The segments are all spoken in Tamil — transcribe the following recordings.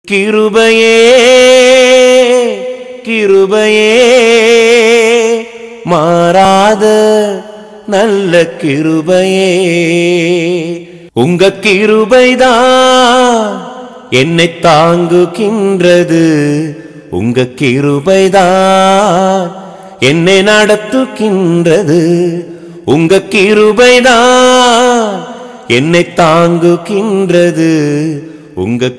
கிருபையே கிருபையே மாறாத நல்ல கிருபையே உங்க கிருபைதான் என்னை தாங்குகின்றது உங்க கிருபைதான் என்னை நடத்துகின்றது உங்க கிருபைதான் என்னை தாங்குகின்றது உங்க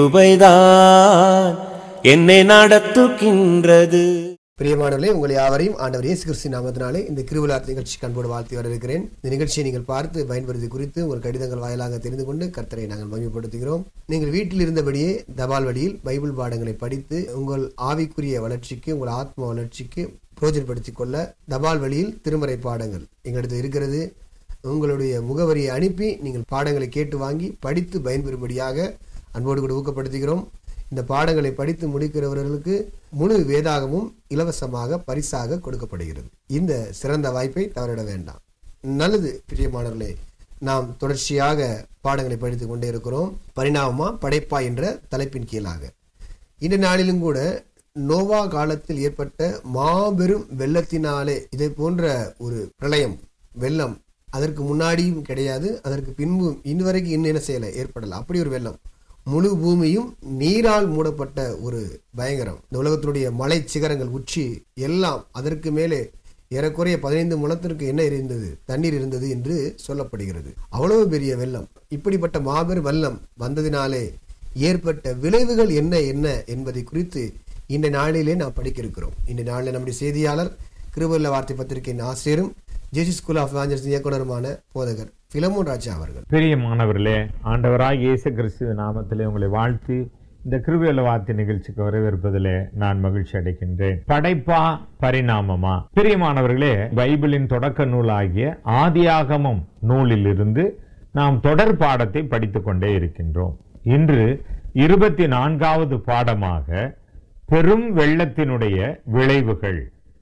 கிருபைதான் என்னை நடத்துகின்றது பிரியமானவர்களே உங்களை யாவரையும் ஆண்டவர் இயேசு கிறிஸ்து நாமத்தினாலே இந்த கிருவிழார் நிகழ்ச்சி கண்போடு வாழ்த்தி வரவேற்கிறேன் இந்த நிகழ்ச்சியை நீங்கள் பார்த்து பயன்படுத்தி குறித்து உங்கள் கடிதங்கள் வாயிலாக தெரிந்து கொண்டு கர்த்தரை நாங்கள் மகிமைப்படுத்துகிறோம் நீங்கள் வீட்டில் இருந்தபடியே தபால் வழியில் பைபிள் பாடங்களை படித்து உங்கள் ஆவிக்குரிய வளர்ச்சிக்கு உங்கள் ஆத்ம வளர்ச்சிக்கு பிரயோஜனப்படுத்திக் கொள்ள தபால் வழியில் திருமறை பாடங்கள் எங்களிடத்தில் இருக்கிறது உங்களுடைய முகவரியை அனுப்பி நீங்கள் பாடங்களை கேட்டு வாங்கி படித்து பயன்பெறும்படியாக அன்போடு கூட ஊக்கப்படுத்துகிறோம் இந்த பாடங்களை படித்து முடிக்கிறவர்களுக்கு முழு வேதாகமும் இலவசமாக பரிசாக கொடுக்கப்படுகிறது இந்த சிறந்த வாய்ப்பை தவறிட வேண்டாம் நல்லது பிரியமானவர்களே நாம் தொடர்ச்சியாக பாடங்களை படித்துக் கொண்டே இருக்கிறோம் பரிணாமமா படைப்பா என்ற தலைப்பின் கீழாக இந்த நாளிலும் கூட நோவா காலத்தில் ஏற்பட்ட மாபெரும் வெள்ளத்தினாலே இதை போன்ற ஒரு பிரளயம் வெள்ளம் அதற்கு முன்னாடியும் கிடையாது அதற்கு பின்பும் இன்று வரைக்கும் இன்னும் என்ன செய்யலை ஏற்படலை அப்படி ஒரு வெள்ளம் முழு பூமியும் நீரால் மூடப்பட்ட ஒரு பயங்கரம் இந்த உலகத்தினுடைய மலை சிகரங்கள் உச்சி எல்லாம் அதற்கு மேலே ஏறக்குறைய பதினைந்து முழத்திற்கு என்ன இருந்தது தண்ணீர் இருந்தது என்று சொல்லப்படுகிறது அவ்வளவு பெரிய வெள்ளம் இப்படிப்பட்ட மாபெரும் வெள்ளம் வந்ததினாலே ஏற்பட்ட விளைவுகள் என்ன என்ன என்பதை குறித்து இந்த நாளிலே நாம் படிக்க இருக்கிறோம் இந்த நாளில் நம்முடைய செய்தியாளர் கிருபல்ல வார்த்தை பத்திரிகையின் ஆசிரியரும் ஜேசி ஸ்கூல் ஆஃப் ஆஞ்சர்ஸ் இயக்குனருமான போதகர் பிலமோன் ராஜா அவர்கள் பிரியமானவர்களே ஆண்டவராய் இயேசு கிறிஸ்துவ நாமத்திலே உங்களை வாழ்த்தி இந்த கிருவியல வார்த்தை நிகழ்ச்சிக்கு வரவேற்பதிலே நான் மகிழ்ச்சி அடைகின்றேன் படைப்பா பரிணாமமா பிரியமானவர்களே பைபிளின் தொடக்க நூலாகிய ஆதியாகமம் நூலில் இருந்து நாம் தொடர் பாடத்தை படித்துக் கொண்டே இருக்கின்றோம் இன்று இருபத்தி நான்காவது பாடமாக பெரும் வெள்ளத்தினுடைய விளைவுகள்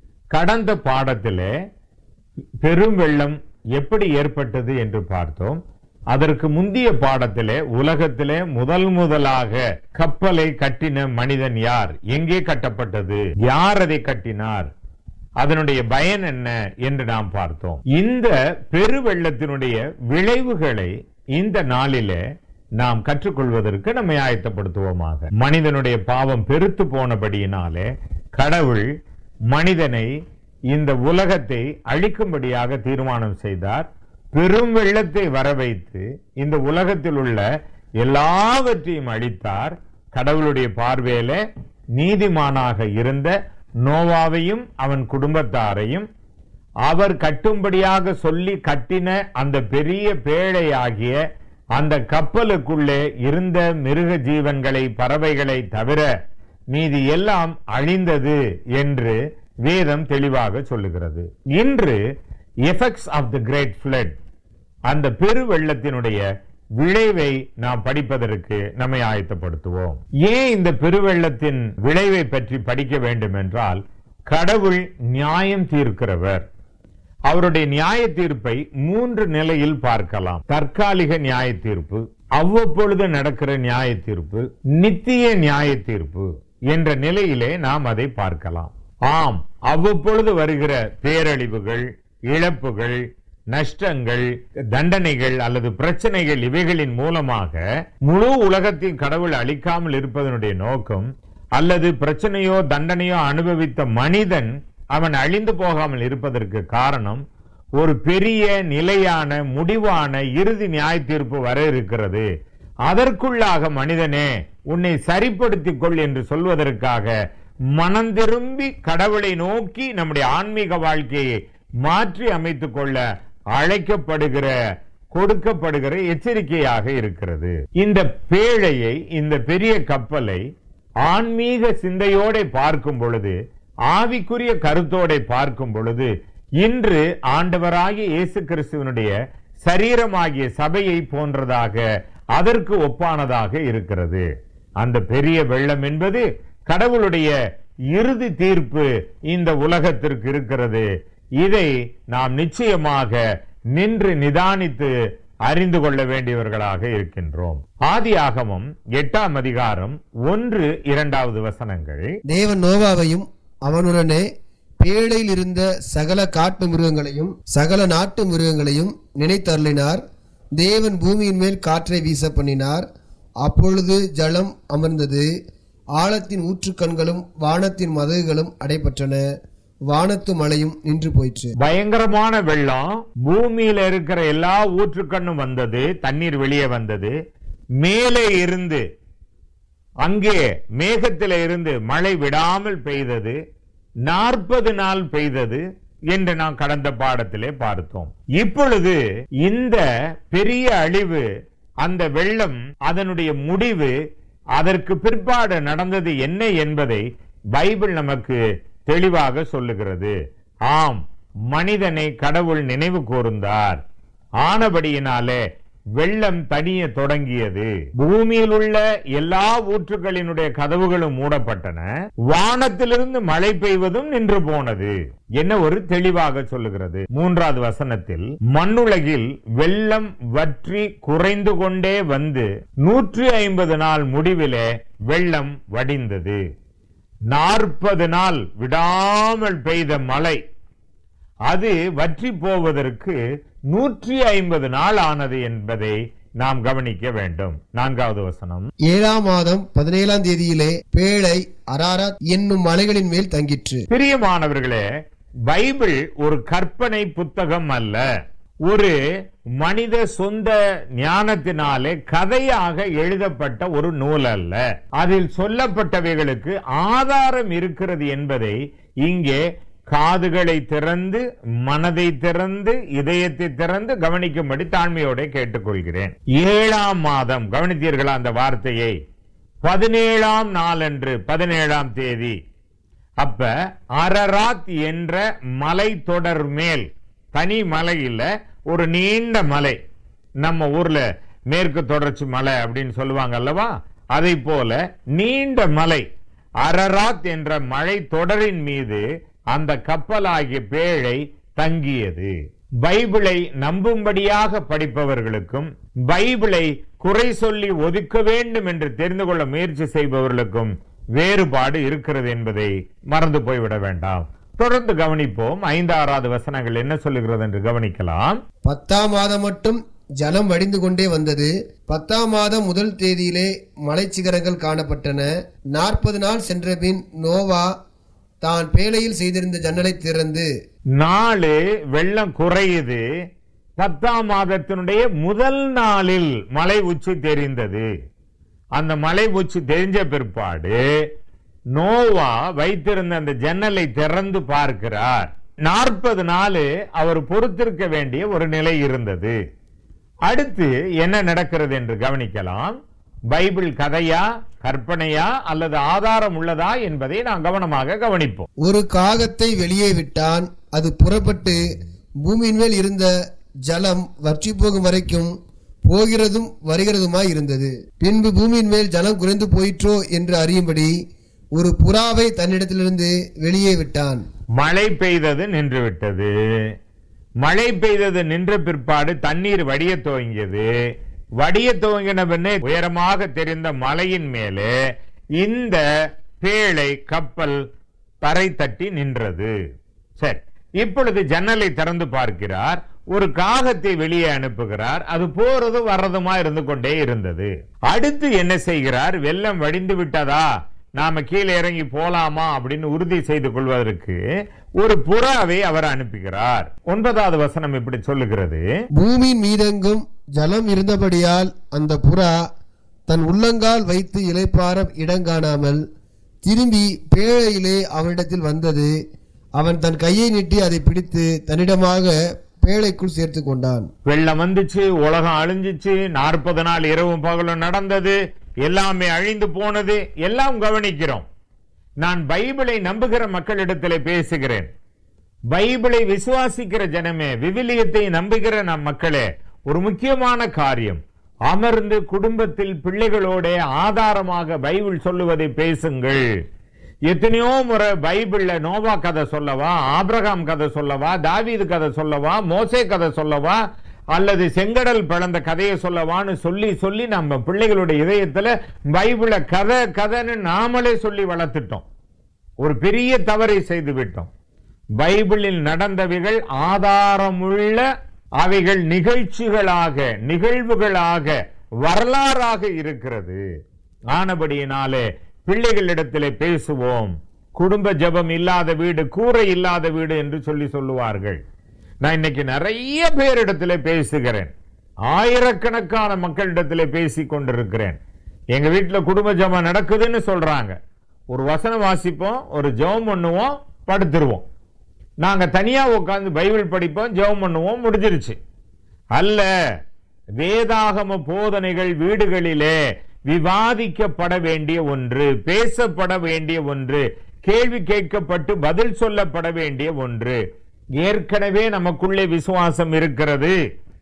கடந்த பாடத்திலே பெரும் வெள்ளம் எப்படி ஏற்பட்டது என்று பார்த்தோம் அதற்கு முந்திய பாடத்திலே உலகத்திலே முதல் முதலாக கப்பலை கட்டின மனிதன் யார் எங்கே கட்டப்பட்டது யார் அதை கட்டினார் அதனுடைய பயன் என்ன என்று நாம் பார்த்தோம் இந்த பெருவெள்ளத்தினுடைய விளைவுகளை இந்த நாளிலே நாம் கற்றுக்கொள்வதற்கு நம்மை ஆயத்தப்படுத்துவோமாக மனிதனுடைய பாவம் பெருத்து போனபடியினாலே கடவுள் மனிதனை இந்த உலகத்தை அழிக்கும்படியாக தீர்மானம் செய்தார் பெரும் வெள்ளத்தை வர வைத்து இந்த உலகத்தில் உள்ள எல்லாவற்றையும் அழித்தார் கடவுளுடைய பார்வையில நீதிமானாக இருந்த நோவாவையும் அவன் குடும்பத்தாரையும் அவர் கட்டும்படியாக சொல்லி கட்டின அந்த பெரிய பேழையாகிய அந்த கப்பலுக்குள்ளே இருந்த மிருக ஜீவன்களை பறவைகளை தவிர மீதி எல்லாம் அழிந்தது என்று வேதம் தெளிவாக சொல்லுகிறது இன்று effects of the great flood அந்த பெரு வெள்ளத்தினுடைய விளைவை நாம் படிப்பதற்கு நம்மை ஆயத்தப்படுத்துவோம் ஏன் இந்த பெருவெள்ளத்தின் விளைவை பற்றி படிக்க வேண்டும் என்றால் கடவுள் நியாயம் தீர்க்கிறவர் அவருடைய நியாய தீர்ப்பை மூன்று நிலையில் பார்க்கலாம் தற்காலிக நியாய தீர்ப்பு அவ்வப்பொழுது நடக்கிற நியாய தீர்ப்பு நித்திய நியாய தீர்ப்பு என்ற நிலையிலே நாம் அதை பார்க்கலாம் ஆம் அவ்வப்பொழுது வருகிற பேரழிவுகள் இழப்புகள் நஷ்டங்கள் தண்டனைகள் அல்லது பிரச்சனைகள் இவைகளின் மூலமாக முழு உலகத்தின் கடவுள் அழிக்காமல் இருப்பதனுடைய நோக்கம் அல்லது பிரச்சனையோ தண்டனையோ அனுபவித்த மனிதன் அவன் அழிந்து போகாமல் இருப்பதற்கு காரணம் ஒரு பெரிய நிலையான முடிவான இறுதி நியாய தீர்ப்பு வர இருக்கிறது அதற்குள்ளாக மனிதனே உன்னை சரிப்படுத்திக் கொள் என்று சொல்வதற்காக மனம் திரும்பி கடவுளை நோக்கி நம்முடைய ஆன்மீக வாழ்க்கையை மாற்றி அமைத்துக் கொள்ள அழைக்கப்படுகிற கொடுக்கப்படுகிற எச்சரிக்கையாக இருக்கிறது இந்த பேழையை இந்த பெரிய கப்பலை ஆன்மீக சிந்தையோட பார்க்கும் பொழுது ஆவிக்குரிய கருத்தோட பார்க்கும் பொழுது இன்று ஆண்டவராகிய இயேசு கிறிஸ்துவனுடைய சரீரமாகிய சபையை போன்றதாக அதற்கு ஒப்பானதாக இருக்கிறது அந்த பெரிய வெள்ளம் என்பது கடவுளுடைய இறுதி தீர்ப்பு இந்த உலகத்திற்கு இருக்கிறது இதை நாம் நிச்சயமாக நின்று நிதானித்து அறிந்து கொள்ள வேண்டியவர்களாக இருக்கின்றோம் ஆதியாகமம் எட்டாம் அதிகாரம் ஒன்று இரண்டாவது வசனங்கள் தேவன் நோவாவையும் அவனுடனே பேழையில் இருந்த சகல காட்டு மிருகங்களையும் சகல நாட்டு மிருகங்களையும் நினைத்தருளினார் தேவன் பூமியின் மேல் காற்றை வீச பண்ணினார் அப்பொழுது ஜலம் அமர்ந்தது ஆழத்தின் ஊற்றுக்கண்களும் வானத்தின் மதகுகளும் அடைபற்றன வானத்து மழையும் நின்று போயிற்று பயங்கரமான வெள்ளம் பூமியில இருக்கிற எல்லா ஊற்றுக்கண்ணும் வந்தது தண்ணீர் வெளியே வந்தது மேலே இருந்து அங்கே மேகத்தில இருந்து மழை விடாமல் பெய்தது நாற்பது நாள் பெய்தது என்று நாம் கடந்த பாடத்திலே பார்த்தோம் இப்பொழுது இந்த பெரிய அழிவு அந்த வெள்ளம் அதனுடைய முடிவு அதற்கு பிற்பாடு நடந்தது என்ன என்பதை பைபிள் நமக்கு தெளிவாக சொல்லுகிறது ஆம் மனிதனை கடவுள் நினைவு கூர்ந்தார் ஆனபடியினாலே வெள்ளம் தனிய தொடங்கியது பூமியில் உள்ள எல்லா ஊற்றுகளினுடைய கதவுகளும் மூடப்பட்டன வானத்திலிருந்து மழை பெய்வதும் நின்று போனது என்ன ஒரு தெளிவாக சொல்லுகிறது மூன்றாவது வசனத்தில் மண்ணுலகில் வெள்ளம் வற்றி குறைந்து கொண்டே வந்து நூற்றி ஐம்பது நாள் முடிவிலே வெள்ளம் வடிந்தது நாற்பது நாள் விடாமல் பெய்த மழை அது வற்றி போவதற்கு நூற்றி ஐம்பது நாள் ஆனது என்பதை நாம் கவனிக்க வேண்டும் நான்காவது வசனம் ஏழாம் மாதம் பதினேழாம் தேதியிலே பேழை அராராத் என்னும் மலைகளின் மேல் தங்கிற்று பிரியமானவர்களே பைபிள் ஒரு கற்பனை புத்தகம் அல்ல ஒரு மனித சொந்த ஞானத்தினாலே கதையாக எழுதப்பட்ட ஒரு நூல் அல்ல அதில் சொல்லப்பட்டவைகளுக்கு ஆதாரம் இருக்கிறது என்பதை இங்கே காதுகளை திறந்து மனதை திறந்து இதயத்தை திறந்து கவனிக்கும்படி தாழ்மையோட கேட்டுக்கொள்கிறேன் ஏழாம் மாதம் கவனித்தீர்களா அந்த வார்த்தையை பதினேழாம் நாளன்று பதினேழாம் தேதி அப்ப அரராத் என்ற மலை தொடர் மேல் தனி மலை இல்ல ஒரு நீண்ட மலை நம்ம ஊர்ல மேற்கு தொடர்ச்சி மலை அப்படின்னு சொல்லுவாங்க அல்லவா அதை போல நீண்ட மலை அரராத் என்ற மலை தொடரின் மீது அந்த கப்பலாகிய பேழை தங்கியது பைபிளை நம்பும்படியாக படிப்பவர்களுக்கும் பைபிளை குறை சொல்லி ஒதுக்க வேண்டும் என்று தெரிந்து கொள்ள முயற்சி செய்பவர்களுக்கும் வேறுபாடு இருக்கிறது என்பதை மறந்து போய்விட வேண்டாம் தொடர்ந்து கவனிப்போம் ஐந்து ஆறாவது வசனங்கள் என்ன சொல்லுகிறது என்று கவனிக்கலாம் பத்தாம் மாதம் மட்டும் ஜலம் வடிந்து கொண்டே வந்தது பத்தாம் மாதம் முதல் தேதியிலே மலைச்சிகரங்கள் காணப்பட்டன நாற்பது நாள் சென்றபின் நோவா தான் பேழையில் செய்திருந்த ஜன்னலை திறந்து நாலு வெள்ளம் குறையுது பத்தாம் மாதத்தினுடைய முதல் நாளில் மலை உச்சி தெரிந்தது அந்த மலை உச்சி தெரிஞ்ச பிற்பாடு நோவா வைத்திருந்த அந்த ஜன்னலை திறந்து பார்க்கிறார் நாற்பது நாள் அவர் பொறுத்திருக்க வேண்டிய ஒரு நிலை இருந்தது அடுத்து என்ன நடக்கிறது என்று கவனிக்கலாம் பைபிள் கதையா கற்பனையா அல்லது ஆதாரம் உள்ளதா என்பதை நாம் கவனமாக கவனிப்போம் ஒரு காகத்தை வெளியே விட்டான் அது புறப்பட்டு பூமியின் மேல் இருந்த ஜலம் வற்றி போகும் வரைக்கும் போகிறதும் வருகிறதுமாய் இருந்தது பின்பு பூமியின் மேல் ஜலம் குறைந்து போயிற்றோ என்று அறியும்படி ஒரு புறாவை தன்னிடத்திலிருந்து வெளியே விட்டான் மழை பெய்தது நின்று விட்டது மழை பெய்தது நின்ற பிற்பாடு தண்ணீர் வடிய துவங்கியது வடிய துவங்கின பின்னே உயரமாக தெரிந்த மலையின் மேலே இந்த பேழை கப்பல் தரை தட்டி நின்றது சரி இப்பொழுது ஜன்னலை திறந்து பார்க்கிறார் ஒரு காகத்தை வெளியே அனுப்புகிறார் அது போறது வர்றதுமா இருந்து கொண்டே இருந்தது அடுத்து என்ன செய்கிறார் வெள்ளம் வடிந்து விட்டதா நாம கீழே இறங்கி போலாமா அப்படின்னு உறுதி செய்து கொள்வதற்கு ஒரு புறாவை அவர் அனுப்புகிறார் ஒன்பதாவது வசனம் இப்படி சொல்லுகிறது பூமியின் மீதெங்கும் ஜலம் இருந்தபடியால் அந்த புறா தன் உள்ளங்கால் வைத்து இளைப்பார இடங்காணாமல் திரும்பி பேழையிலே அவனிடத்தில் வந்தது அவன் தன் கையை நீட்டி அதை பிடித்து தன்னிடமாக பேழைக்குள் சேர்த்து கொண்டான் வெள்ளம் வந்துச்சு உலகம் அழிஞ்சிச்சு நாற்பது நாள் இரவும் பகலும் நடந்தது எல்லாமே அழிந்து போனது எல்லாம் கவனிக்கிறோம் நான் பைபிளை நம்புகிற மக்களிடத்தில் பேசுகிறேன் பைபிளை விசுவாசிக்கிற ஜனமே விவிலியத்தை நம்புகிற நம் மக்களே ஒரு முக்கியமான காரியம் அமர்ந்து குடும்பத்தில் பிள்ளைகளோட ஆதாரமாக பைபிள் சொல்லுவதை பேசுங்கள் எத்தனையோ முறை பைபிள்ல நோவா கதை சொல்லவா ஆபிரகாம் கதை சொல்லவா தாவீது கதை சொல்லவா மோசே கதை சொல்லவா அல்லது செங்கடல் பிளந்த கதையை சொல்லவான்னு சொல்லி சொல்லி நம்ம பிள்ளைகளுடைய இதயத்துல பைபிளை கதை கதைன்னு நாமளே சொல்லி வளர்த்துட்டோம் ஒரு பெரிய தவறை செய்து விட்டோம் பைபிளில் நடந்தவைகள் ஆதாரமுள்ள அவைகள் நிகழ்ச்சிகளாக நிகழ்வுகளாக வரலாறாக இருக்கிறது ஆனபடியினாலே பிள்ளைகளிடத்திலே பேசுவோம் குடும்ப ஜெபம் இல்லாத வீடு கூரை இல்லாத வீடு என்று சொல்லி சொல்லுவார்கள் நான் இன்னைக்கு நிறைய பேரிடத்திலே பேசுகிறேன் ஆயிரக்கணக்கான மக்களிடத்திலே பேசிக் கொண்டிருக்கிறேன் எங்க வீட்டுல குடும்ப ஜெபம் நடக்குதுன்னு சொல்றாங்க ஒரு வசனம் வாசிப்போம் ஒரு ஜெபம் பண்ணுவோம் படுத்துருவோம் நாங்க தனியா உட்கார்ந்து பைபிள் படிப்போம் ஜெபம் பண்ணுவோம் முடிஞ்சிருச்சு அல்ல வேதாகம போதனைகள் வீடுகளிலே விவாதிக்கப்பட வேண்டிய ஒன்று பேசப்பட வேண்டிய ஒன்று கேள்வி கேட்கப்பட்டு பதில் சொல்லப்பட வேண்டிய ஒன்று ஏற்கனவே நமக்குள்ளே விசுவாசம் இருக்கிறது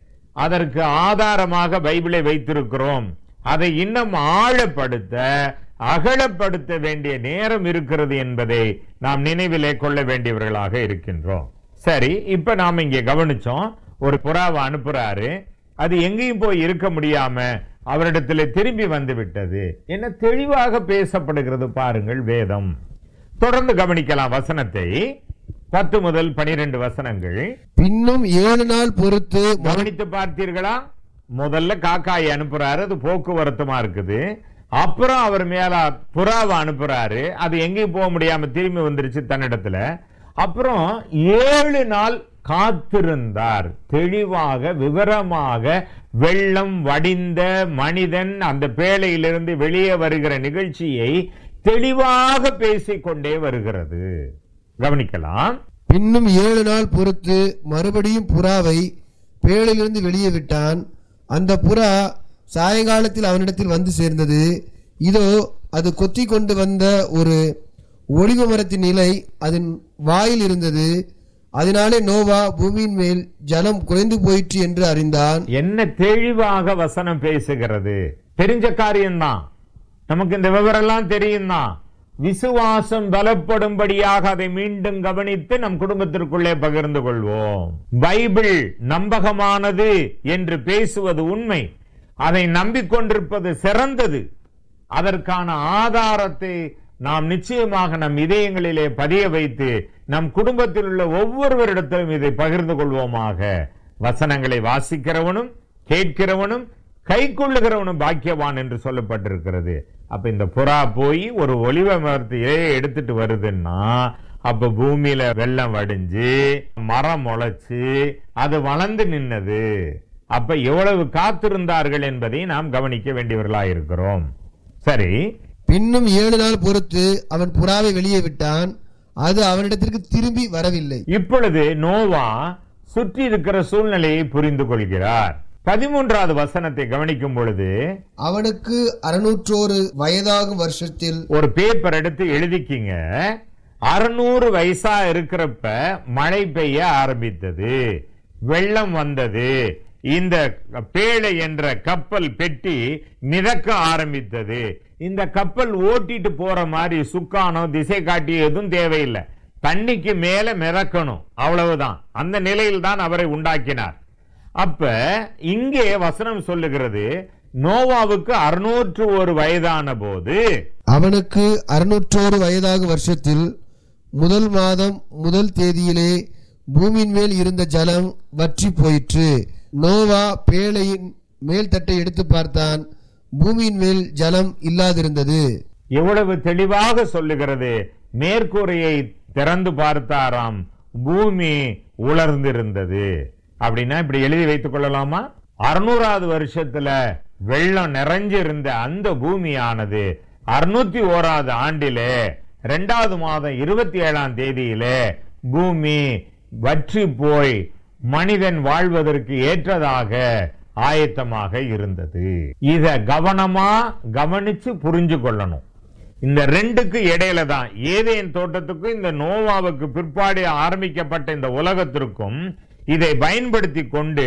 அதற்கு ஆதாரமாக பைபிளை வைத்திருக்கிறோம் அதை இன்னும் ஆழப்படுத்த அகலப்படுத்த வேண்டிய நேரம் இருக்கிறது என்பதை நாம் நினைவிலே கொள்ள வேண்டியவர்களாக இருக்கின்றோம் சரி இப்ப நாம இங்க கவனிச்சோம் ஒரு புறாவை அனுப்புறாரு அது எங்கேயும் போய் இருக்க முடியாம அவரிடத்துல திரும்பி வந்து விட்டது என்ன தெளிவாக பேசப்படுகிறது பாருங்கள் வேதம் தொடர்ந்து கவனிக்கலாம் வசனத்தை பத்து முதல் பனிரெண்டு வசனங்கள் பின்னும் ஏழு நாள் பொறுத்து மறு- கவனித்து பார்த்தீர்களா முதல்ல காக்காயை அனுப்புறாரு அது போக்குவரத்துமா இருக்குது அப்புறம் அவர் மேல புறாவை அனுப்புறாரு அது எங்கேயும் போக முடியாம திரும்பி வந்துருச்சு தன்னிடத்துல அப்புறம் ஏழு நாள் காத்திருந்தார் தெளிவாக விவரமாக வெள்ளம் வடிந்த மனிதன் அந்த பேழையிலிருந்து வெளியே வருகிற நிகழ்ச்சியை தெளிவாக பேசிக்கொண்டே வருகிறது கவனிக்கலாம் பின்னும் ஏழு நாள் பொறுத்து மறுபடியும் புறாவை பேழையிலிருந்து வெளியே விட்டான் அந்த புறா சாயங்காலத்தில் அவனிடத்தில் வந்து சேர்ந்தது இதோ அது கொத்தி கொண்டு வந்த ஒரு ஒளிவ மரத்தின் நிலை அதன் வாயில் இருந்தது அதனாலே நோவா பூமியின் மேல் ஜலம் குறைந்து போயிற்று என்று அறிந்தான் என்ன தெளிவாக வசனம் பேசுகிறது தெரிஞ்ச காரியம்தான் நமக்கு இந்த விவரம் எல்லாம் தெரியும் தான் விசுவாசம் பலப்படும்படியாக அதை மீண்டும் கவனித்து நம் குடும்பத்திற்குள்ளே பகிர்ந்து கொள்வோம் பைபிள் நம்பகமானது என்று பேசுவது உண்மை அதை நம்பிக்கொண்டிருப்பது சிறந்தது அதற்கான ஆதாரத்தை நாம் நிச்சயமாக நம் இதயங்களிலே பதிய வைத்து நம் குடும்பத்தில் உள்ள ஒவ்வொருவரிடத்திலும் இதை பகிர்ந்து கொள்வோமாக வசனங்களை வாசிக்கிறவனும் கேட்கிறவனும் கை கொள்ளுகிறவனும் பாக்கியவான் என்று சொல்லப்பட்டிருக்கிறது அப்ப இந்த புறா போய் ஒரு ஒளிவ மரத்து இலையை எடுத்துட்டு வருதுன்னா அப்ப பூமியில வெள்ளம் வடிஞ்சு மரம் முளைச்சு அது வளர்ந்து நின்னது அப்ப எவ்வளவு காத்திருந்தார்கள் என்பதை நாம் கவனிக்க வேண்டியவர்களாக இருக்கிறோம் சரி பின்னும் ஏழு நாள் பொறுத்து அவன் புறாவை வெளியே விட்டான் அது அவனிடத்திற்கு திரும்பி வரவில்லை இப்பொழுது நோவா சுற்றி இருக்கிற சூழ்நிலையை புரிந்து கொள்கிறார் பதிமூன்றாவது வசனத்தை கவனிக்கும் பொழுது அவனுக்கு அறுநூற்றோரு வயதாகும் வருஷத்தில் ஒரு பேப்பர் எடுத்து எழுதிக்கிங்க அறுநூறு வயசா இருக்கிறப்ப மழை பெய்ய ஆரம்பித்தது வெள்ளம் வந்தது இந்த பேழை என்ற கப்பல் பெட்டி மிதக்க ஆரம்பித்தது இந்த கப்பல் ஓட்டிட்டு போற மாதிரி சுக்கானோ திசை காட்டி எதுவும் தேவையில்லை தண்ணிக்கு மேல மிதக்கணும் அவ்வளவுதான் அந்த நிலையில் தான் அவரை உண்டாக்கினார் அப்ப இங்கே வசனம் சொல்லுகிறது நோவாவுக்கு அறுநூற்று ஒரு வயதான போது அவனுக்கு அறுநூற்றோரு வயதாகும் வருஷத்தில் முதல் மாதம் முதல் தேதியிலே பூமியின் மேல் இருந்த ஜலம் வற்றி போயிற்று நோவா பேழையின் மேல் தட்டை எடுத்து பார்த்தான் பூமியின் மேல் ஜலம் இல்லாதிருந்தது எவ்வளவு தெளிவாக சொல்லுகிறது மேற்கூரையை திறந்து பார்த்தாராம் பூமி உலர்ந்திருந்தது அப்படின்னா இப்படி எழுதி வைத்துக் கொள்ளலாமா அறுநூறாவது வருஷத்துல வெள்ளம் நிறைஞ்சிருந்த அந்த பூமியானது அறுநூத்தி ஓராவது ஆண்டிலே இரண்டாவது மாதம் இருபத்தி ஏழாம் தேதியிலே பூமி வற்றி போய் மனிதன் வாழ்வதற்கு ஏற்றதாக ஆயத்தமாக இருந்தது இத கவனமா கவனிச்சு புரிஞ்சு கொள்ளணும் இந்த ரெண்டுக்கு இடையில தான் ஏதேன் தோட்டத்துக்கும் இந்த நோவாவுக்கு பிற்பாடு ஆரம்பிக்கப்பட்ட இந்த உலகத்திற்கும் இதை பயன்படுத்தி கொண்டு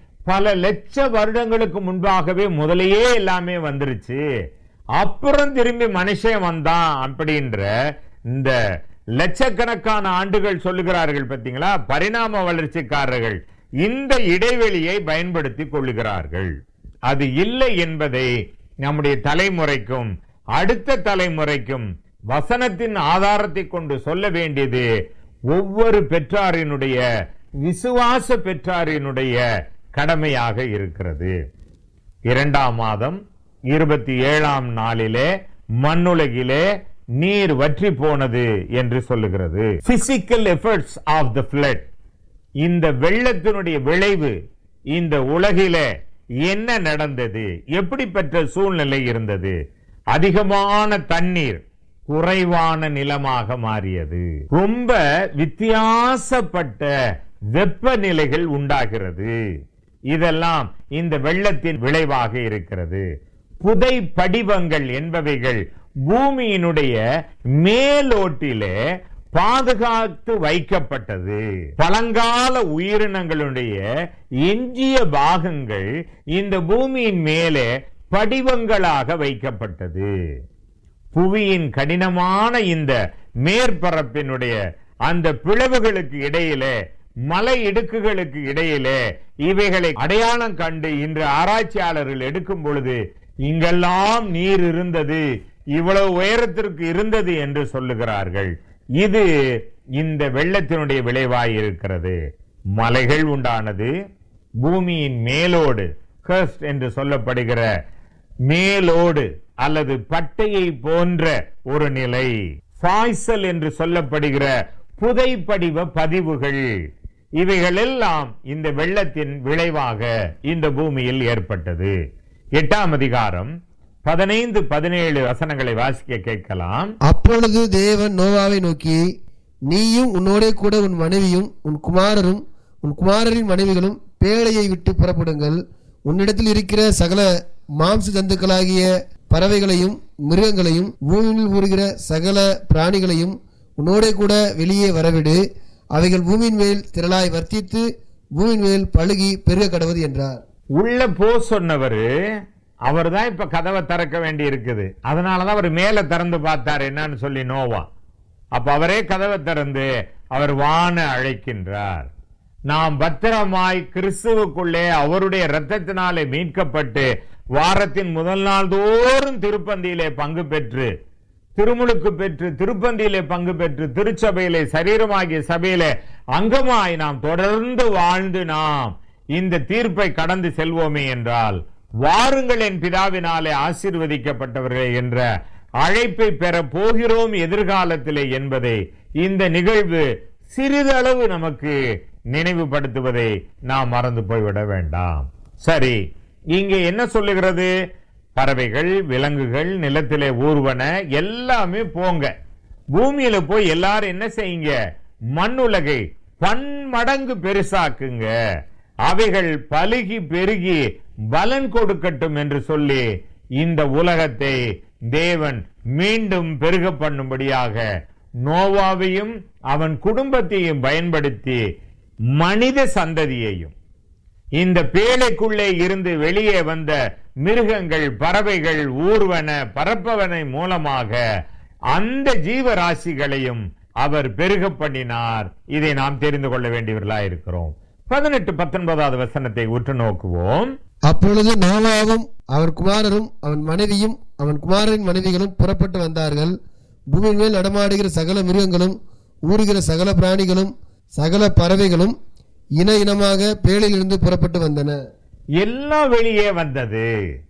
பல லட்ச வருடங்களுக்கு முன்பாகவே முதலையே எல்லாமே வந்துருச்சு அப்புறம் திரும்பி மனுஷன் வந்தான் அப்படின்ற இந்த லட்சக்கணக்கான ஆண்டுகள் சொல்லுகிறார்கள் பார்த்தீங்களா பரிணாம வளர்ச்சிக்காரர்கள் இந்த இடைவெளியை பயன்படுத்திக் கொள்ளுகிறார்கள் அது இல்லை என்பதை நம்முடைய தலைமுறைக்கும் அடுத்த தலைமுறைக்கும் வசனத்தின் ஆதாரத்தை கொண்டு சொல்ல வேண்டியது ஒவ்வொரு பெற்றாரினுடைய விசுவாச பெற்றாரினுடைய கடமையாக இருக்கிறது இரண்டாம் மாதம் இருபத்தி ஏழாம் நாளிலே மண்ணுலகிலே நீர் வற்றி போனது என்று சொல்லுகிறது physical efforts of the flood இந்த வெள்ளத்தினுடைய விளைவு இந்த உலகிலே என்ன நடந்தது எப்படிப்பட்ட சூழ்நிலை இருந்தது அதிகமான தண்ணீர் குறைவான நிலமாக மாறியது ரொம்ப வித்தியாசப்பட்ட வெப்பநிலைகள் உண்டாகிறது இதெல்லாம் இந்த வெள்ளத்தின் விளைவாக இருக்கிறது புதை படிவங்கள் என்பவைகள் பூமியினுடைய மேலோட்டிலே பாதுகாத்து வைக்கப்பட்டது பழங்கால உயிரினங்களுடைய எஞ்சிய பாகங்கள் இந்த பூமியின் மேலே படிவங்களாக வைக்கப்பட்டது புவியின் கடினமான இந்த மேற்பரப்பினுடைய அந்த பிளவுகளுக்கு இடையிலே மலை இடுக்குகளுக்கு இடையிலே இவைகளை அடையாளம் கண்டு இன்று ஆராய்ச்சியாளர்கள் எடுக்கும் பொழுது இங்கெல்லாம் நீர் இருந்தது இவ்வளவு உயரத்திற்கு இருந்தது என்று சொல்லுகிறார்கள் இது இந்த வெள்ளத்தினுடைய விளைவாய் இருக்கிறது மலைகள் உண்டானது பூமியின் மேலோடு கர்ஸ்ட் என்று சொல்லப்படுகிற மேலோடு அல்லது பட்டையை போன்ற ஒரு நிலை சாய்சல் என்று சொல்லப்படுகிற புதைப்படிவ பதிவுகள் இவைகள் எல்லாம் இந்த வெள்ளத்தின் விளைவாக இந்த பூமியில் ஏற்பட்டது எட்டாம் அதிகாரம் பதினைந்து பதினேழு வசனங்களை வாசிக்க கேட்கலாம் அப்பொழுது தேவன் நோவாவை நோக்கி நீயும் உன்னோடே கூட உன் மனைவியும் உன் குமாரரும் உன் குமாரரின் மனைவிகளும் பேழையை விட்டு புறப்படுங்கள் உன்னிடத்தில் இருக்கிற சகல மாம்ச ஜந்துக்களாகிய பறவைகளையும் மிருகங்களையும் பூமியில் ஊறுகிற சகல பிராணிகளையும் உன்னோடே கூட வெளியே வரவிடு அவைகள் பூமியின் மேல் திரளாய் வர்த்தித்து பூமியின் மேல் பழுகி பெருக கடவுது என்றார் உள்ள போ சொன்னவரு அவர் தான் இப்ப கதவை திறக்க வேண்டி இருக்குது அதனாலதான் அவர் மேல திறந்து பார்த்தார் என்னன்னு சொல்லி நோவா அப்ப அவரே கதவை திறந்து அவர் வான அழைக்கின்றார் நாம் பத்திரமாய் கிறிஸ்துவுக்குள்ளே அவருடைய இரத்தத்தினாலே மீட்கப்பட்டு வாரத்தின் முதல் நாள் தோறும் திருப்பந்தியிலே பங்கு பெற்று திருமுழுக்கு பெற்று திருப்பந்தியிலே பங்கு பெற்று திருச்சபையிலே சரீரமாகிய சபையிலே அங்கமாய் நாம் தொடர்ந்து வாழ்ந்து நாம் இந்த தீர்ப்பை கடந்து செல்வோமே என்றால் வாருங்கள் என் பிதாவினாலே ஆசீர்வதிக்கப்பட்டவர்களே என்ற அழைப்பை பெற போகிறோம் எதிர்காலத்திலே என்பதை இந்த நிகழ்வு சிறிதளவு நமக்கு நினைவுபடுத்துவதை நாம் மறந்து போய்விட வேண்டாம் சரி இங்கே என்ன சொல்லுகிறது பறவைகள் விலங்குகள் நிலத்திலே ஊர்வன எல்லாமே போங்க பூமியில போய் எல்லாரும் என்ன செய்யுங்க மண்ணுலகை பன்மடங்கு பெருசாக்குங்க அவைகள் பலுகி பெருகி பலன் கொடுக்கட்டும் என்று சொல்லி இந்த உலகத்தை தேவன் மீண்டும் பெருக பண்ணும்படியாக நோவாவையும் அவன் குடும்பத்தையும் பயன்படுத்தி மனித சந்ததியையும் இந்த பேழைக்குள்ளே இருந்து வெளியே வந்த மிருகங்கள் பறவைகள் ஊர்வன பரப்பவனை மூலமாக அந்த ஜீவராசிகளையும் அவர் பெருக பண்ணினார் இதை நாம் தெரிந்து கொள்ள வேண்டியவர்களா இருக்கிறோம் பதினெட்டு பத்தொன்பதாவது வசனத்தை உற்று நோக்குவோம் அப்பொழுது நோவாவும் அவர் குமாரரும் அவன் மனைவியும் அவன் குமாரரின் மனைவிகளும் புறப்பட்டு வந்தார்கள் பூமியின் மேல் நடமாடுகிற சகல மிருகங்களும் ஊறுகிற சகல பிராணிகளும் சகல பறவைகளும் இன இனமாக பேழையிலிருந்து புறப்பட்டு வந்தன எல்லாம் வெளியே வந்தது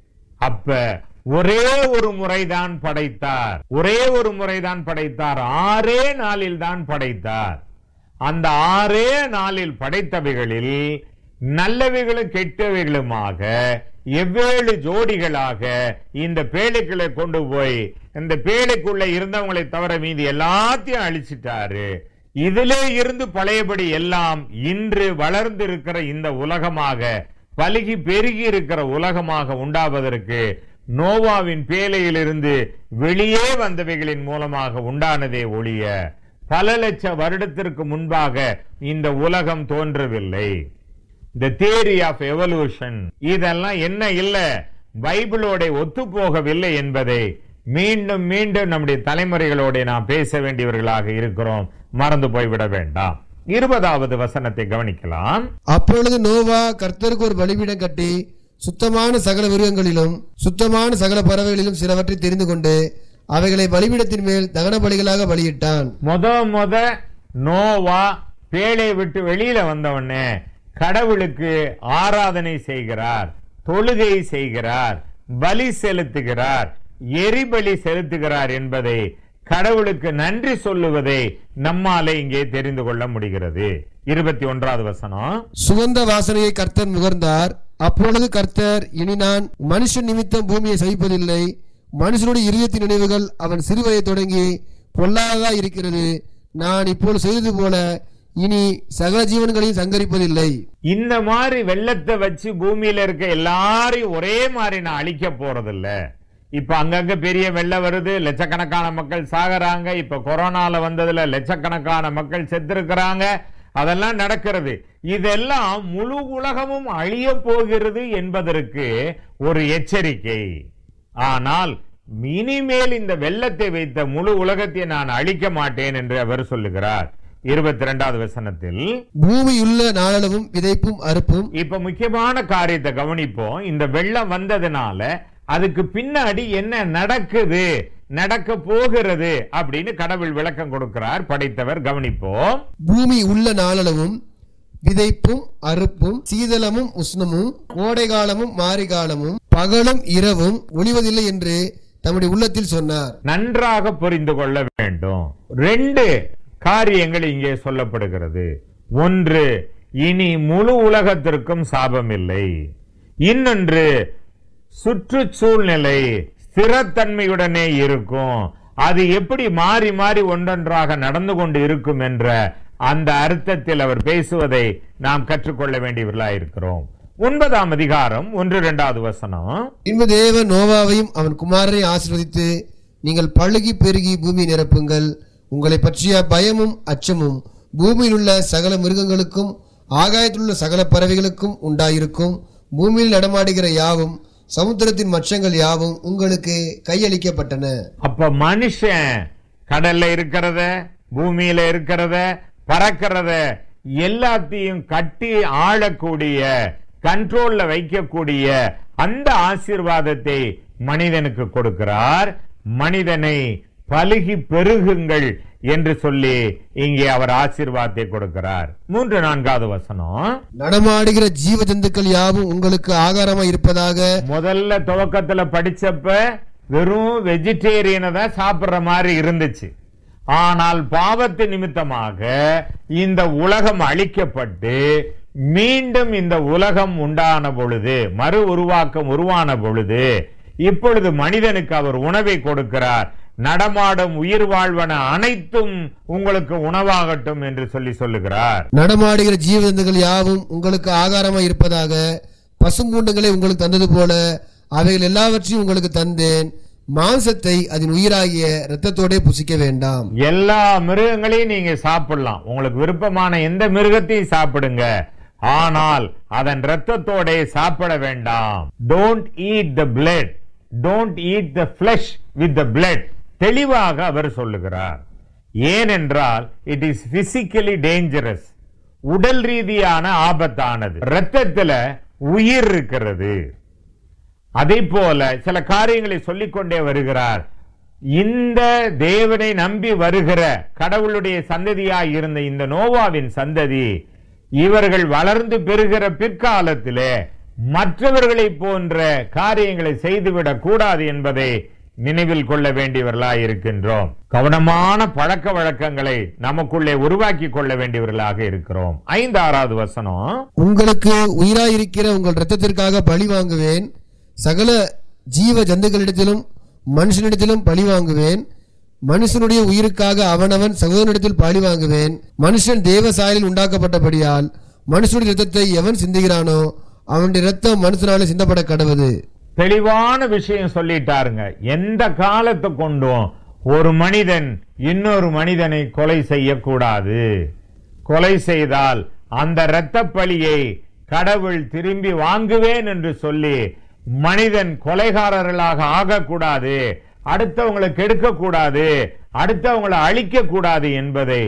அப்ப ஒரே ஒரு முறைதான் படைத்தார் ஒரே ஒரு முறைதான் படைத்தார் ஆறே நாளில் தான் படைத்தார் அந்த ஆறே நாளில் படைத்தவைகளில் நல்லவைகளும் கெட்டவைகளுமாக எவ்வேழு ஜோடிகளாக இந்த பேழைக்குள்ள கொண்டு போய் இந்த பேழைக்குள்ள இருந்தவங்களை தவிர மீதி எல்லாத்தையும் அழிச்சிட்டாரு இதிலே இருந்து பழையபடி எல்லாம் இன்று வளர்ந்து இருக்கிற இந்த உலகமாக பலுகி பெருகி இருக்கிற உலகமாக உண்டாவதற்கு நோவாவின் பேழையிலிருந்து வெளியே வந்தவைகளின் மூலமாக உண்டானதே ஒழிய பல லட்ச வருடத்திற்கு முன்பாக இந்த உலகம் தோன்றவில்லை த தியரி ஆஃப் எவல்யூஷன் இதெல்லாம் என்ன இல்ல பைபிளோட ஒத்து போகவில்லை என்பதை மீண்டும் மீண்டும் நம்முடைய தலைமுறைகளோட நாம் பேச வேண்டியவர்களாக இருக்கிறோம் மறந்து போய்விட வேண்டாம் இருபதாவது வசனத்தை கவனிக்கலாம் அப்பொழுது நோவா கர்த்தருக்கு ஒரு பலிபீடம் கட்டி சுத்தமான சகல மிருகங்களிலும் சுத்தமான சகல பறவைகளிலும் சிலவற்றை தெரிந்து கொண்டு அவைகளை பலிபீடத்தின் மேல் தகன பலிகளாக பலியிட்டான் முத முத நோவா பேழை விட்டு வெளியில வந்தவொடனே கடவுளுக்கு ஆராதனை செய்கிறார் தொழுகை செய்கிறார் பலி செலுத்துகிறார் எரிபலி செலுத்துகிறார் என்பதை கடவுளுக்கு நன்றி சொல்லுவதை நம்மாலே இங்கே தெரிந்து கொள்ள முடிகிறது இருபத்தி ஒன்றாவது வசனம் சுகந்த வாசனையை கர்த்தர் முகர்ந்தார் அப்பொழுது கர்த்தர் இனி நான் மனுஷன் நிமித்தம் பூமியை சகிப்பதில்லை மனுஷனுடைய இருதயத்தின் நினைவுகள் அவன் சிறுவயை தொடங்கி பொல்லாததா இருக்கிறது நான் இப்போது செய்தது போல இனி சகல ஜீவன்களையும் சங்கரிப்பதில்லை இந்த மாதிரி வெள்ளத்தை வச்சு பூமியில இருக்க எல்லாரையும் ஒரே மாதிரி நான் அழிக்க போறதில்ல இப்ப அங்கங்க பெரிய வெள்ளம் வருது லட்சக்கணக்கான மக்கள் சாகுறாங்க இப்ப கொரோனால வந்ததுல லட்சக்கணக்கான மக்கள் செத்திருக்கிறாங்க அதெல்லாம் நடக்கிறது இதெல்லாம் முழு உலகமும் அழிய போகிறது என்பதற்கு ஒரு எச்சரிக்கை ஆனால் இனிமேல் இந்த வெள்ளத்தை வைத்த முழு உலகத்தை நான் அழிக்க மாட்டேன் என்று அவர் சொல்லுகிறார் இருபத்தி இரண்டாவது வசனத்தில் பூமி உள்ள நாளளவும் விதைப்பும் அறுப்பும் இப்ப முக்கியமான காரியத்தை கவனிப்போம் இந்த வெள்ளம் வந்ததுனால அதுக்கு பின்னாடி என்ன நடக்குது நடக்க போகிறது அப்படின்னு கடவுள் விளக்கம் கொடுக்கிறார் படைத்தவர் கவனிப்போம் பூமி உள்ள நாளளவும் விதைப்பும் அறுப்பும் சீதளமும் உஷ்ணமும் கோடை காலமும் மாரி காலமும் பகலும் இரவும் ஒளிவதில்லை என்று தம்முடைய உள்ளத்தில் சொன்னார் நன்றாக புரிந்து கொள்ள வேண்டும் ரெண்டு காரியங்கள் இங்கே சொல்லப்படுகிறது ஒன்று இனி முழு உலகத்திற்கும் சாபம் இல்லை இன்னொன்று சுற்றுச்சூழ்நிலை ஸ்திரத்தன்மையுடனே இருக்கும் அது எப்படி மாறி மாறி ஒன்றொன்றாக நடந்து கொண்டு இருக்கும் என்ற அந்த அர்த்தத்தில் அவர் பேசுவதை நாம் கற்றுக்கொள்ள வேண்டியவர்களாக இருக்கிறோம் ஒன்பதாம் அதிகாரம் ஒன்று இரண்டாவது வசனம் இன்ப தேவன் நோவாவையும் அவன் குமாரரை ஆசீர்வதித்து நீங்கள் பழுகி பெருகி பூமி நிரப்புங்கள் உங்களை பற்றிய பயமும் அச்சமும் பூமியில் உள்ள சகல மிருகங்களுக்கும் ஆகாயத்தில் உள்ள சகல பறவைகளுக்கும் உண்டாயிருக்கும் பூமியில் நடமாடுகிற யாவும் சமுத்திரத்தின் மச்சங்கள் யாவும் உங்களுக்கு கையளிக்கப்பட்டன அப்ப மனுஷன் கடல்ல இருக்கிறத பூமியில இருக்கிறத பறக்கிறத எல்லாத்தையும் கட்டி ஆளக்கூடிய கண்ட்ரோல்ல வைக்கக்கூடிய அந்த ஆசீர்வாதத்தை மனிதனுக்கு கொடுக்கிறார் மனிதனை பலுகி பெருகுங்கள் என்று சொல்லி இங்கே அவர் ஆசீர்வாதத்தை கொடுக்கிறார் மூன்று நான்காவது வசனம் நடமாடுகிற ஜீவ ஜந்துக்கள் யாவும் உங்களுக்கு ஆகாரமா இருப்பதாக முதல்ல துவக்கத்துல படிச்சப்ப வெறும் வெஜிடேரியனை தான் சாப்பிடுற மாதிரி இருந்துச்சு ஆனால் பாவத்து நிமித்தமாக இந்த உலகம் அழிக்கப்பட்டு மீண்டும் இந்த உலகம் உண்டான பொழுது மறு உருவாக்கம் உருவான பொழுது இப்பொழுது மனிதனுக்கு அவர் உணவை கொடுக்கிறார் நடமாடும் உயிர் வாழ்வன அனைத்தும் உங்களுக்கு உணவாகட்டும் என்று சொல்லி சொல்லுகிறார் நடமாடுகிற ஜீவ ஜந்துக்கள் யாவும் உங்களுக்கு ஆகாரமா இருப்பதாக பசும்பூண்டுகளை உங்களுக்கு தந்தது போல அவைகள் எல்லாவற்றையும் உங்களுக்கு தந்தேன் மாംசத்தை அதன் உயிராகிய இரத்தத்தோடே புசிக்க வேண்டாம் எல்லா மிருகங்களையும் நீங்க சாப்பிடலாம் உங்களுக்கு விருப்பமான எந்த மிருகத்தையும் சாப்பிடுங்க ஆனால் அதன் இரத்தத்தோட சாப்பிட வேண்டாம் don't eat the blood don't eat the flesh with the blood தெளிவாக அவர் சொல்லுகிறார் ஏனென்றால் இட் இஸ் பிசிக்கலி டேஞ்சரஸ் உடல் ரீதியான ஆபத்தானது இரத்தத்துல உயிர் இருக்கிறது அதே போல சில காரியங்களை சொல்லிக்கொண்டே வருகிறார் இந்த தேவனை நம்பி வருகிற கடவுளுடைய சந்ததியாய் இருந்த இந்த நோவாவின் சந்ததி இவர்கள் வளர்ந்து பெறுகிற பிற்காலத்திலே மற்றவர்களை போன்ற காரியங்களை செய்துவிடக் கூடாது என்பதை நினைவில் கொள்ள வேண்டியவர்களாய் இருக்கின்றோம் கவனமான பழக்க வழக்கங்களை நமக்குள்ளே உருவாக்கி கொள்ள வேண்டியவர்களாக இருக்கிறோம் ஐந்து ஆறாவது வசனம் உங்களுக்கு உயிராயிருக்கிற உங்கள் இரத்தத்திற்காக பழி வாங்குவேன் சகல ஜீவ ஜந்துக்களிடத்திலும் மனுஷனிடத்திலும் பழி வாங்குவேன் மனுஷனுடைய உயிருக்காக அவனவன் சகோதரனிடத்தில் பழி வாங்குவேன் மனுஷன் தேவ சாயலில் உண்டாக்கப்பட்டபடியால் மனுஷனுடைய இரத்தத்தை எவன் சிந்துகிறானோ அவனுடைய இரத்தம் மனுஷனாலே சிந்தப்பட கடவுது தெளிவான விஷயம் சொல்லிட்டாருங்க எந்த காலத்தை கொண்டும் ஒரு மனிதன் இன்னொரு மனிதனை கொலை செய்யக்கூடாது கொலை செய்தால் அந்த இரத்த பழியை கடவுள் திரும்பி வாங்குவேன் என்று சொல்லி மனிதன் கொலைகாரர்களாக ஆகக்கூடாது அடுத்தவங்களை கெடுக்க கூடாது அடுத்தவங்களை அழிக்க கூடாது என்பதை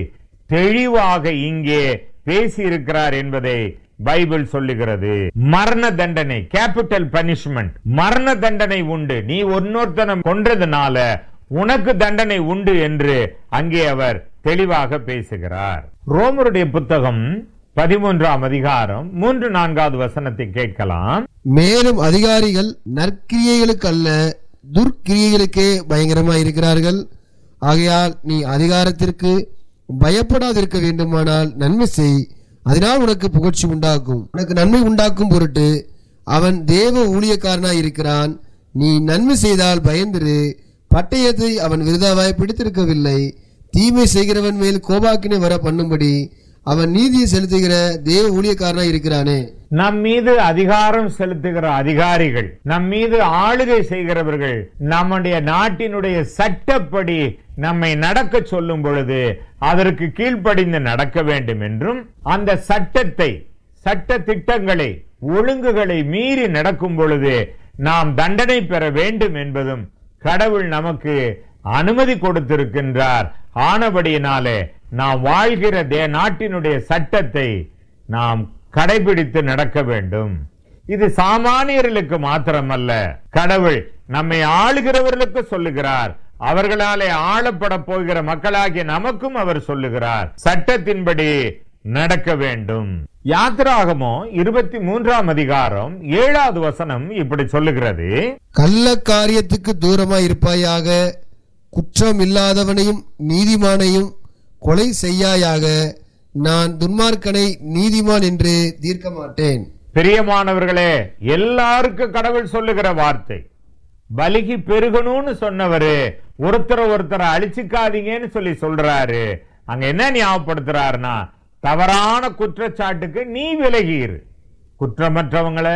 தெளிவாக இங்கே பேசியிருக்கிறார் என்பதை பைபிள் சொல்லுகிறது மரண தண்டனை கேபிட்டல் பனிஷ்மெண்ட் மரண தண்டனை உண்டு நீ இன்னொருத்தனை கொன்றதுனால உனக்கு தண்டனை உண்டு என்று அங்கே அவர் தெளிவாக பேசுகிறார் ரோமருடைய புத்தகம் பதிமூன்றாம் அதிகாரம் மூன்று நான்காவது வசனத்தை கேட்கலாம் மேலும் அதிகாரிகள் நற்கிரியைகளுக்கு அல்ல துர்க்கிரியைகளுக்கே பயங்கரமா இருக்கிறார்கள் ஆகையால் நீ அதிகாரத்திற்கு பயப்படாதிருக்க வேண்டுமானால் நன்மை செய் அதனால் உனக்கு புகழ்ச்சி உண்டாக்கும் உனக்கு நன்மை உண்டாக்கும் பொருட்டு அவன் தேவ ஊழியக்காரனாய் இருக்கிறான் நீ நன்மை செய்தால் பயந்திரு பட்டயத்தை அவன் விருதாவாய் பிடித்திருக்கவில்லை தீமை செய்கிறவன் மேல் கோபாக்கினை வர பண்ணும்படி அவன் நீதியை செலுத்துகிற தேவ ஊழியக்காரனாய் இருக்கிறானே நம் மீது அதிகாரம் செலுத்துகிற அதிகாரிகள் நம் மீது ஆளுகை செய்கிறவர்கள் நம்முடைய நாட்டினுடைய சட்டப்படி நம்மை நடக்க சொல்லும் பொழுது அதற்கு கீழ்ப்படிந்து நடக்க வேண்டும் என்றும் அந்த சட்டத்தை சட்ட திட்டங்களை ஒழுங்குகளை மீறி நடக்கும் பொழுது நாம் தண்டனை பெற வேண்டும் என்பதும் கடவுள் நமக்கு அனுமதி கொடுத்திருக்கின்றார் ஆனபடியினாலே நாம் வாழ்கிற தே நாட்டினுடைய சட்டத்தை நாம் கடைபிடித்து நடக்க வேண்டும் இது சாமானியர்களுக்கு மாத்திரமல்ல கடவுள் நம்மை ஆளுகிறவர்களுக்கு சொல்லுகிறார் அவர்களாலே ஆளப்பட போகிற மக்களாகிய நமக்கும் அவர் சொல்லுகிறார் சட்டத்தின்படி நடக்க வேண்டும் யாத்திராகமோ இருபத்தி மூன்றாம் அதிகாரம் ஏழாவது வசனம் இப்படி சொல்லுகிறது கள்ள காரியத்துக்கு தூரமாய் இருப்பாயாக குற்றம் இல்லாதவனையும் நீதிமானையும் கொலை செய்யாயாக நான் துன்மார்க்கனை நீதிமான் என்று தீர்க்க மாட்டேன் பிரியமானவர்களே எல்லாருக்கும் கடவுள் சொல்லுகிற வார்த்தை பலிகி பெருகணும்னு சொன்னவரு ஒருத்தர ஒருத்தரை அழிச்சுக்காதீங்கன்னு சொல்லி சொல்றாரு அங்க என்ன ஞாபகப்படுத்துறாருன்னா தவறான குற்றச்சாட்டுக்கு நீ விலகிரு குற்றமற்றவங்களை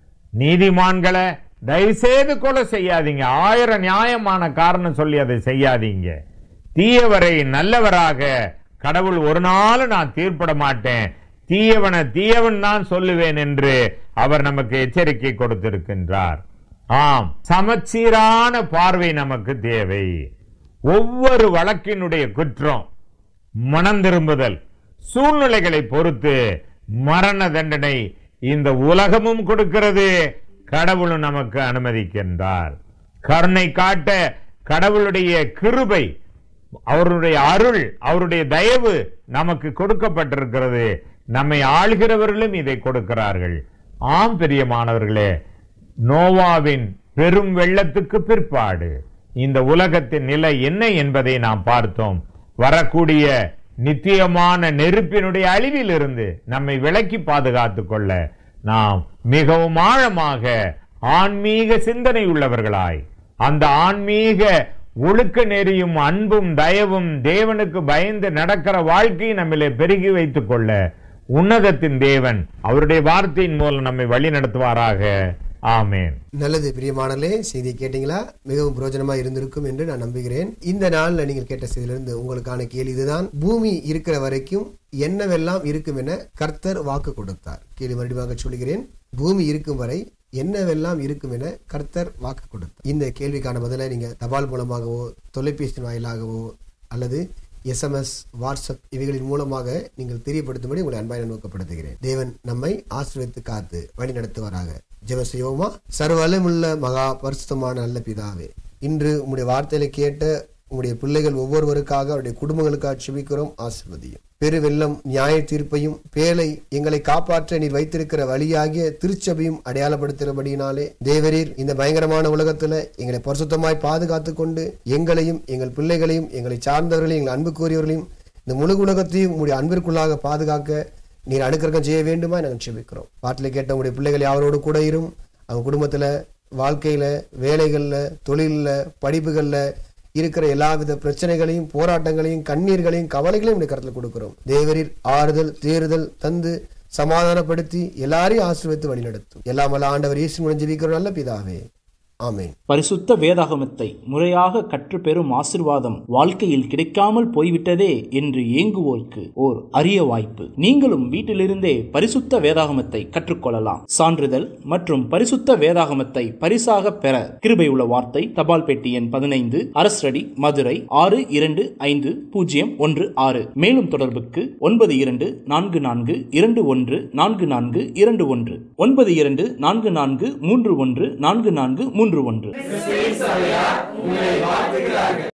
நீதிமான்களை தயவுசெய்து கொலை செய்யாதீங்க ஆயிரம் நியாயமான காரணம் சொல்லி அதை செய்யாதீங்க தீயவரை நல்லவராக கடவுள் ஒரு நாள் நான் தீர்ப்பட மாட்டேன் தீயவனை தீயவன் தான் சொல்லுவேன் என்று அவர் நமக்கு எச்சரிக்கை கொடுத்திருக்கின்றார் ஆம் சமச்சீரான பார்வை நமக்கு தேவை ஒவ்வொரு வழக்கினுடைய குற்றம் மனம் திரும்புதல் சூழ்நிலைகளை பொறுத்து மரண தண்டனை இந்த உலகமும் கொடுக்கிறது கடவுளும் நமக்கு அனுமதிக்கின்றார் கருணை காட்ட கடவுளுடைய கிருபை அவருடைய அருள் அவருடைய தயவு நமக்கு கொடுக்கப்பட்டிருக்கிறது நம்மை ஆள்கிறவர்களும் இதை கொடுக்கிறார்கள் ஆம் பிரியமானவர்களே நோவாவின் பெரும் வெள்ளத்துக்கு பிற்பாடு இந்த உலகத்தின் நிலை என்ன என்பதை நாம் பார்த்தோம் வரக்கூடிய நித்தியமான நெருப்பினுடைய அழிவிலிருந்து நம்மை விலக்கி பாதுகாத்துக் கொள்ள நாம் மிகவும் ஆழமாக ஆன்மீக சிந்தனை உள்ளவர்களாய் அந்த ஆன்மீக ஒழுக்க நெறியும் அன்பும் தயவும் தேவனுக்கு பயந்து நடக்கிற வாழ்க்கையை நம்மிலே பெருகி வைத்துக் கொள்ள உன்னதத்தின் தேவன் அவருடைய வார்த்தையின் மூலம் நம்மை வழி நடத்துவாராக ஆமேன் நல்லது பிரியமானலே செய்தி கேட்டீங்களா மிகவும் பிரயோஜனமா இருந்திருக்கும் என்று நான் நம்புகிறேன் இந்த நாள்ல நீங்கள் கேட்ட செய்தியிலிருந்து உங்களுக்கான கேள்வி இதுதான் பூமி இருக்கிற வரைக்கும் என்னவெல்லாம் இருக்கும் என கர்த்தர் வாக்கு கொடுத்தார் கேள்வி மறுபடியும் சொல்கிறேன் பூமி இருக்கும் வரை என்னவெல்லாம் இருக்கும் என கர்த்தர் வாக்கு கொடுத்தார் இந்த கேள்விக்கான பதிலை நீங்க தபால் மூலமாகவோ தொலைபேசி வாயிலாகவோ அல்லது எஸ்எம்எஸ் வாட்ஸ்அப் இவைகளின் மூலமாக நீங்கள் தெரியப்படுத்தும்படி உங்களை அன்பாய் நோக்கப்படுத்துகிறேன் தேவன் நம்மை ஆசீர்வதித்து காத்து வழி நடத்துவாராக ஜெப செய்வோமா சர்வலமுள்ள மகா பரிசுத்தமான நல்ல பிதாவே இன்று உம்முடைய வார்த்தையில கேட்ட உம்முடைய பிள்ளைகள் ஒவ்வொருவருக்காக அவருடைய குடும்பங்களுக்காக செபிக்கிறோம் ஆசிர்வதியும் பெருவெள்ளம் நியாய தீர்ப்பையும் பேலை எங்களை காப்பாற்ற நீர் வைத்திருக்கிற வழியாகிய திருச்சபையும் அடையாளப்படுத்துகிறபடியினாலே தேவரீர் இந்த பயங்கரமான உலகத்துல எங்களை பரிசுத்தமாய் பாதுகாத்து கொண்டு எங்களையும் எங்கள் பிள்ளைகளையும் எங்களை சார்ந்தவர்களையும் எங்கள் அன்பு கூறியவர்களையும் இந்த முழு உலகத்தையும் உங்களுடைய அன்பிற்குள்ளாக பாதுகாக்க நீர் அனுக்கிரகம் செய்ய வேண்டுமா நாங்கள் செபிக்கிறோம் பாட்டில் கேட்ட உங்களுடைய பிள்ளைகள் யாரோடு கூட இரும் அவங்க குடும்பத்துல வாழ்க்கையில வேலைகள்ல தொழில்ல படிப்புகள்ல இருக்கிற எல்லாவித பிரச்சனைகளையும் போராட்டங்களையும் கண்ணீர்களையும் கவலைகளையும் உடைய கருத்தில் கொடுக்கிறோம் தேவரில் ஆறுதல் தேறுதல் தந்து சமாதானப்படுத்தி எல்லாரையும் ஆசீர்வதித்து வழிநடத்தும் எல்லாம் வல்ல ஆண்டவர் இயேசு மூலம் ஜெபிக்கிறோம் நல்ல பிதாவே ஆமென் பரிசுத்த வேதாகமத்தை முறையாக கற்றுப்பெறும் ஆசிர்வாதம் வாழ்க்கையில் கிடைக்காமல் போய்விட்டதே என்று ஏங்குவோருக்கு ஓர் அரிய வாய்ப்பு நீங்களும் வீட்டிலிருந்தே பரிசுத்த வேதாகமத்தை கற்றுக்கொள்ளலாம் சான்றிதழ் மற்றும் பரிசுத்த வேதாகமத்தை பரிசாக பெற கிருபை உள்ள வார்த்தை தபால் பெட்டி எண் பதினைந்து அரசடி மதுரை ஆறு இரண்டு ஐந்து பூஜ்ஜியம் ஒன்று ஆறு மேலும் தொடர்புக்கு ஒன்பது இரண்டு நான்கு நான்கு இரண்டு ஒன்று நான்கு நான்கு இரண்டு ஒன்று ஒன்பது இரண்டு நான்கு நான்கு மூன்று ஒன்று நான்கு நான்கு மூன்று ஒன்று